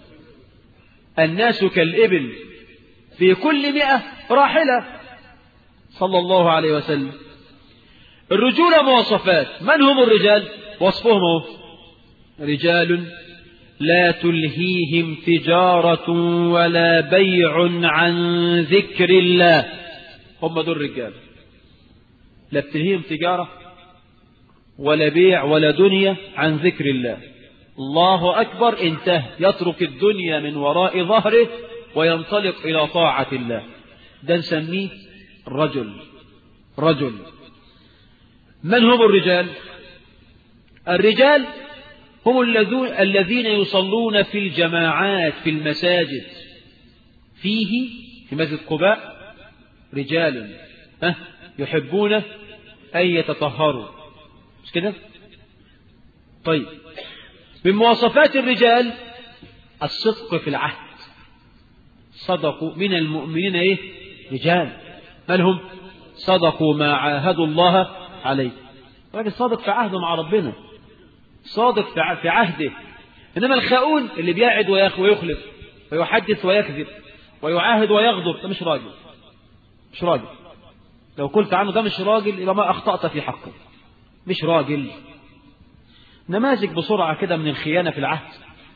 الناس كالإبل في كل مئة راحلة صلى الله عليه وسلم الرجولة مواصفات من هم الرجال وصفهم هو رجال لا تلهيهم تجارة ولا بيع عن ذكر الله هم دول الرجال لا بتلهيهم تجارة ولا بيع ولا دنيا عن ذكر الله الله أكبر انتهى يترك الدنيا من وراء ظهره وينطلق إلى طاعة الله ده نسميه رجل رجل من هم الرجال الرجال هم الذين يصلون في الجماعات في المساجد فيه في مسجد قباء رجال يحبون أن يتطهروا مش كده طيب من مواصفات الرجال الصدق في العهد صدقوا من المؤمنين ايه رجال من هم صدقوا ما عاهدوا الله عليه راجل صادق في عهده مع ربنا صادق في عهده إنما الخاؤون اللي بيعد ويخلف ويحدث ويكذب ويعاهد ويغدر ده مش راجل مش راجل لو قلت عنه ده مش راجل يبقى ما أخطأت في حقه مش راجل نماذج بسرعة كده من الخيانة في العهد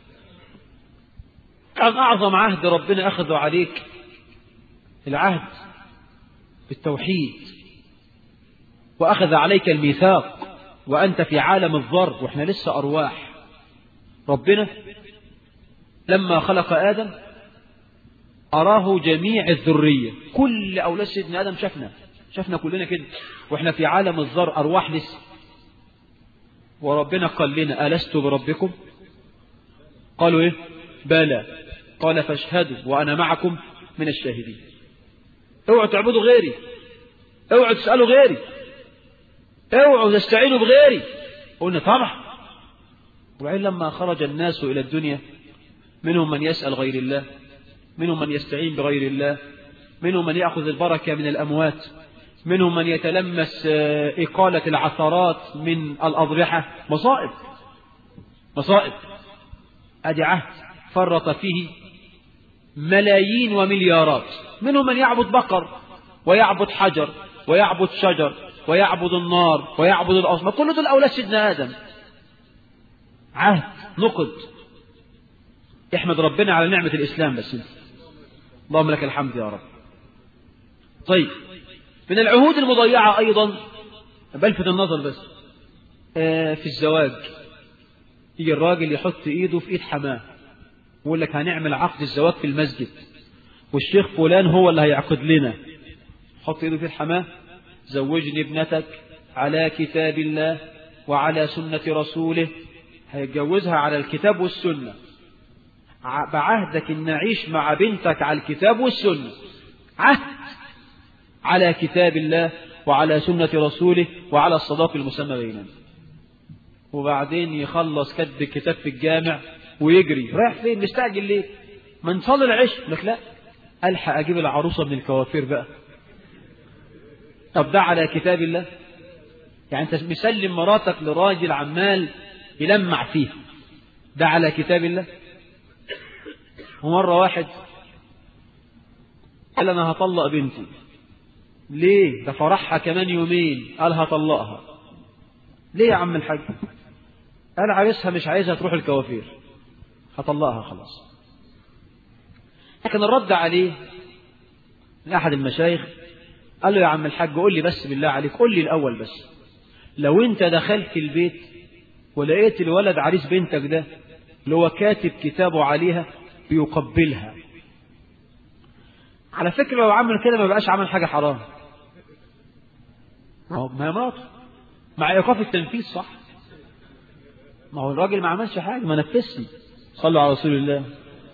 كان أعظم عهد ربنا أخذه عليك العهد بالتوحيد وأخذ عليك الميثاق وأنت في عالم الذر وإحنا لسه أرواح ربنا لما خلق آدم أراه جميع الذرية كل أولاد سيدنا آدم شفنا شفنا كلنا كده وإحنا في عالم الذر أرواح لسه وربنا قال لنا ألست بربكم قالوا إيه بلى قال فاشهدوا وأنا معكم من الشاهدين اوعوا تعبدوا غيري اوعوا تسألوا غيري اوعوا تستعينوا بغيري قلنا طبعا وبعدين لما خرج الناس إلى الدنيا منهم من يسأل غير الله منهم من يستعين بغير الله منهم من يأخذ البركة من الأموات منهم من يتلمس إقالة العثرات من الأضرحة مصائب مصائب أدي عهد فرط فيه ملايين ومليارات منهم من يعبد بقر ويعبد حجر ويعبد شجر ويعبد النار ويعبد الأصنام كل دول أولاد سيدنا آدم عهد نقد احمد ربنا على نعمة الإسلام بس انت اللهم لك الحمد يا رب طيب من العهود المضيعة أيضا بلفت النظر بس آه في الزواج يجي الراجل يحط ايده في ايد حماه ويقول لك هنعمل عقد الزواج في المسجد والشيخ فلان هو اللي هيعقد لنا حط ايده في ايد حماه زوجني ابنتك على كتاب الله وعلى سنة رسوله هيتجوزها على الكتاب والسنة بعهدك ان نعيش مع بنتك على الكتاب والسنة عهد على كتاب الله وعلى سنة رسوله وعلى الصداق المسمى بيننا وبعدين يخلص كتب الكتاب في الجامع ويجري رايح فين مستعجل ليه ما نصلي العشاء لك لا الحق اجيب العروسه من الكوافير بقى طب ده على كتاب الله يعني انت مسلم مراتك لراجل عمال يلمع فيها ده على كتاب الله ومرة واحد قال أنا هطلق بنتي ليه ده فرحها كمان يومين قال هطلقها ليه يا عم الحاج قال عايزها مش عايزها تروح الكوافير هطلقها خلاص لكن الرد عليه من أحد المشايخ قال له يا عم الحاج قول لي بس بالله عليك قول لي الأول بس لو أنت دخلت البيت ولقيت الولد عريس بنتك ده اللي هو كاتب كتابه عليها بيقبلها على فكرة لو عمل كده ما بقاش عمل حاجة حرام ما هي مراته مع إيقاف التنفيذ صح ما هو الراجل ما عملش حاجة ما نفذش صلوا على رسول الله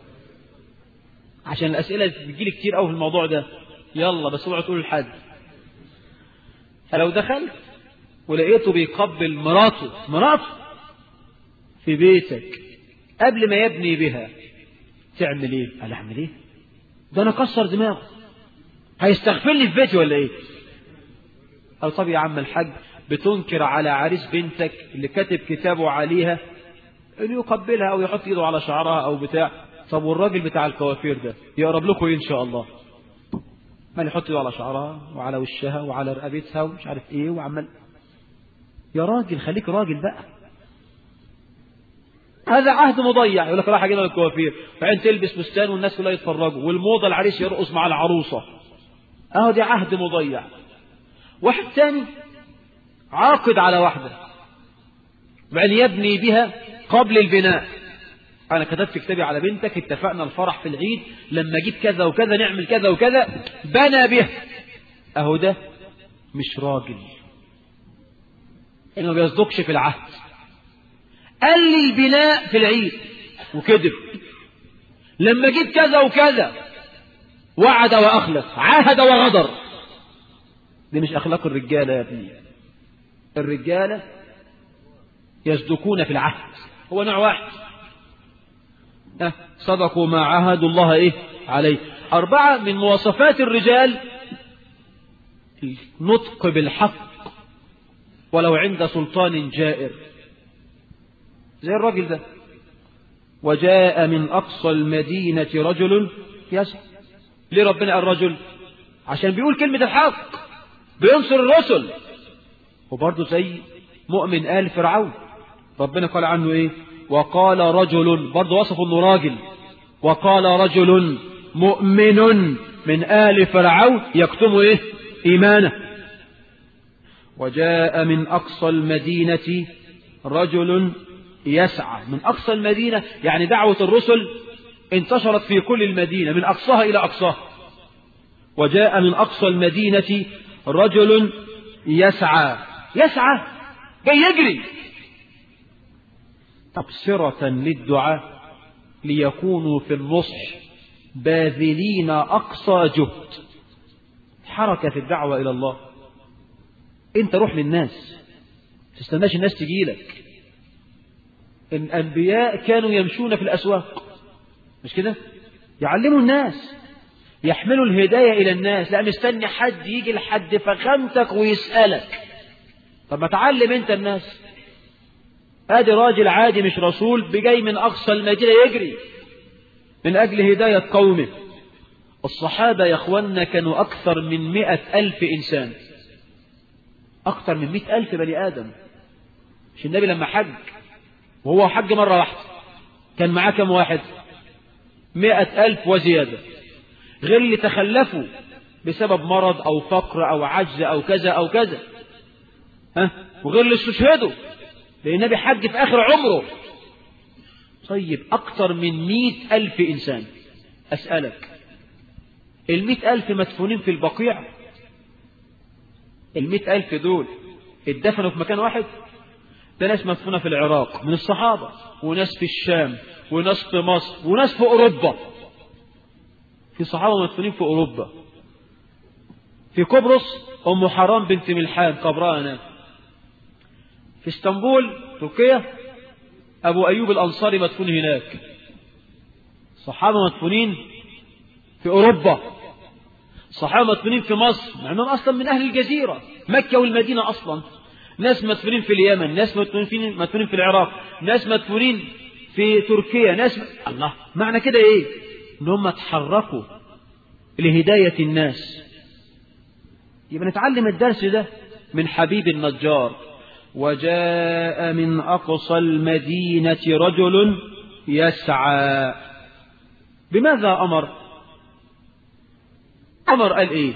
عشان الأسئلة بتجيلي كتير قوي في الموضوع ده يلا بس اوعى تقول لحد فلو دخلت ولقيته بيقبل مراته مراته في بيتك قبل ما يبني بها تعمل ايه قال اعمل ايه ده انا كسر دماغه هيستغفرني في بيتي ولا ايه قال طب يا عم الحاج بتنكر على عريس بنتك اللي كاتب كتابه عليها انه يقبلها او يحط ايده على شعرها او بتاع طب والراجل بتاع الكوافير ده يقرب لكم ايه ان شاء الله عمال يحط ايده على شعرها وعلى وشها وعلى رقبتها ومش عارف ايه وعمال يا راجل خليك راجل بقى هذا عهد مضيع يقول لك راح اجينا للكوافير بعدين تلبس فستان والناس كلها يتفرجوا والموضه العريس يرقص مع العروسه اهو دي عهد مضيع واحد تاني عاقد على واحده بعدين يبني بها قبل البناء انا كتبت في كتابي على بنتك اتفقنا الفرح في العيد لما اجيب كذا وكذا نعمل كذا وكذا بنى به اهو ده مش راجل انه ما بيصدقش في العهد قال لي البناء في العيد وكذب لما جيت كذا وكذا وعد واخلف عاهد وغدر دي مش اخلاق الرجاله يا ابني الرجاله يصدقون في العهد هو نوع واحد أه صدقوا ما عاهدوا الله ايه عليه اربعه من مواصفات الرجال النطق بالحق ولو عند سلطان جائر زي الراجل ده وجاء من أقصى المدينة رجل يسعى ليه ربنا قال رجل عشان بيقول كلمة الحق بينصر الرسل وبرضه زي مؤمن آل فرعون ربنا قال عنه ايه وقال رجل برضه وصفه انه راجل وقال رجل مؤمن من آل فرعون يكتم ايه إيمانه وجاء من أقصى المدينة رجل يسعى من أقصى المدينة يعني دعوة الرسل انتشرت في كل المدينة من أقصاها إلى أقصاها وجاء من أقصى المدينة رجل يسعى يسعى جاي يجري تبصرة للدعاء ليكونوا في النصح باذلين أقصى جهد حركة في الدعوة إلى الله انت روح للناس تستناش الناس تجيلك الأنبياء كانوا يمشون في الأسواق مش كده يعلموا الناس يحملوا الهداية إلى الناس لا مستني حد يجي لحد فخامتك ويسألك طب ما تعلم انت الناس ادي راجل عادي مش رسول بجاي من أقصى المدينة يجري من أجل هداية قومه الصحابة يا أخوانا كانوا أكثر من مئة ألف إنسان أكثر من مئة ألف بني آدم مش النبي لما حج وهو حج مرة واحدة كان معاه كم واحد مئة ألف وزيادة غير اللي تخلفوا بسبب مرض أو فقر أو عجز أو كذا أو كذا ها وغير اللي استشهدوا لأن النبي حج في آخر عمره طيب أكثر من مئة ألف إنسان أسألك المئة ألف مدفونين في البقيع المئة ألف دول اتدفنوا في مكان واحد ده ناس مدفونة في العراق من الصحابة وناس في الشام وناس في مصر وناس في أوروبا في صحابة مدفونين في أوروبا في قبرص أم حرام بنت ملحان قبرها هناك في اسطنبول تركيا أبو أيوب الأنصاري مدفون هناك صحابة مدفونين في أوروبا صحابة مدفونين في مصر مع أنهم أصلا من أهل الجزيرة مكة والمدينة أصلا ناس مدفونين في اليمن ناس مدفونين مدفونين في العراق ناس مدفونين في تركيا ناس الله معنى كده ايه ان هم تحركوا لهداية الناس يبقى نتعلم الدرس ده من حبيب النجار وجاء من أقصى المدينة رجل يسعى بماذا أمر أمر قال إيه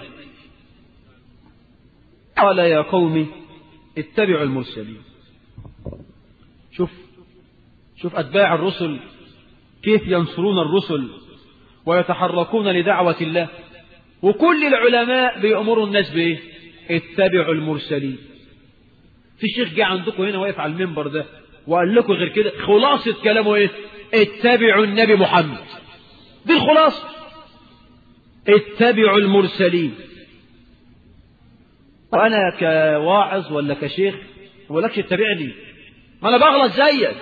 قال يا قوم اتبعوا المرسلين شوف شوف أتباع الرسل كيف ينصرون الرسل ويتحركون لدعوة الله وكل العلماء بيأمروا الناس بإيه اتبعوا المرسلين في شيخ جه عندكم هنا واقف على المنبر ده وقال لكم غير كده خلاصة كلامه ايه اتبعوا النبي محمد دي الخلاصة اتبعوا المرسلين وأنا كواعظ ولا كشيخ ولكش اتبعني ما أنا بغلط زيك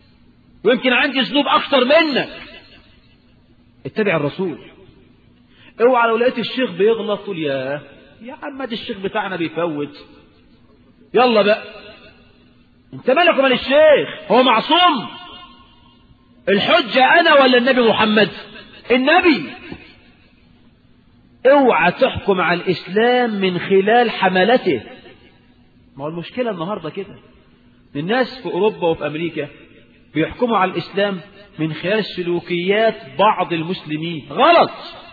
ويمكن عندي ذنوب أكثر منك اتبع الرسول اوعى لو لقيت الشيخ بيغلط تقول يا يا عم ده الشيخ بتاعنا بيفوت يلا بقى انت مالك ومال الشيخ هو معصوم الحجة انا ولا النبي محمد النبي اوعى تحكم على الاسلام من خلال حملته ما هو المشكلة النهاردة كده الناس في اوروبا وفي امريكا بيحكموا على الاسلام من خلال سلوكيات بعض المسلمين غلط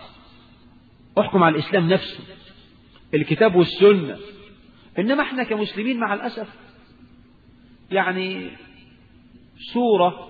احكم على الاسلام نفسه الكتاب والسنة انما احنا كمسلمين مع الاسف يعني صورة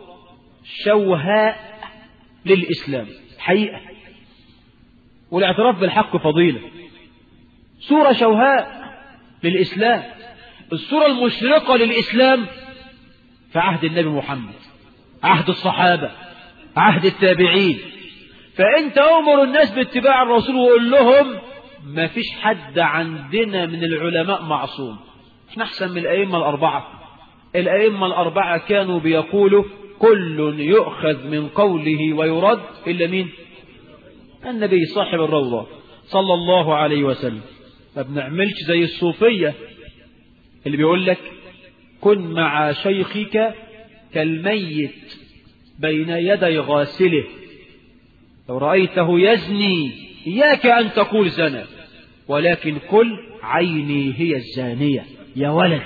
شوهاء للإسلام حقيقة والاعتراف بالحق فضيلة صورة شوهاء للإسلام الصورة المشرقة للإسلام في عهد النبي محمد عهد الصحابة عهد التابعين فأنت أمر الناس باتباع الرسول وقول لهم ما فيش حد عندنا من العلماء معصوم احنا أحسن من الأئمة الأربعة الأئمة الأربعة كانوا بيقولوا كل يؤخذ من قوله ويرد إلا مين النبي صاحب الروضة صلى الله عليه وسلم ما بنعملش زي الصوفية اللي بيقول لك كن مع شيخك كالميت بين يدي غاسله لو رأيته يزني إياك أن تقول زنا ولكن كل عيني هي الزانية يا ولد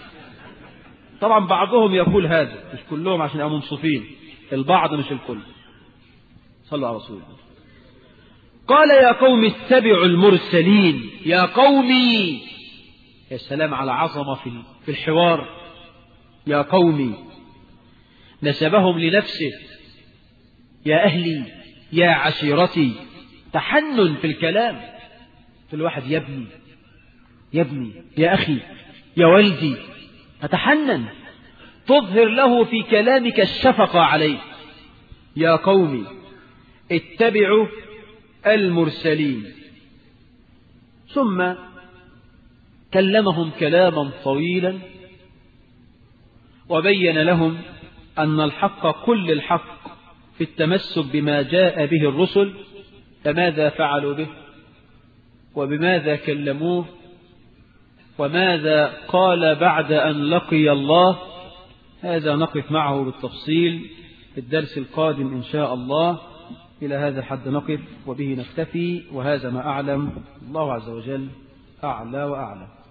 طبعا بعضهم يقول هذا مش كلهم عشان يبقوا منصفين البعض مش الكل صلوا على رسول الله قال يا قوم اتبعوا المرسلين يا قومي يا سلام على عظمة في في الحوار يا قومي نسبهم لنفسه يا أهلي يا عشيرتي تحنن في الكلام في الواحد يا ابني يا ابني يا أخي يا ولدي أتحنن تظهر له في كلامك الشفقة عليه يا قومي اتبعوا المرسلين ثم كلمهم كلاما طويلا وبين لهم أن الحق كل الحق في التمسك بما جاء به الرسل فماذا فعلوا به وبماذا كلموه وماذا قال بعد أن لقي الله هذا نقف معه بالتفصيل في الدرس القادم إن شاء الله إلى هذا الحد نقف وبه نكتفي وهذا ما أعلم الله عز وجل أعلى وأعلم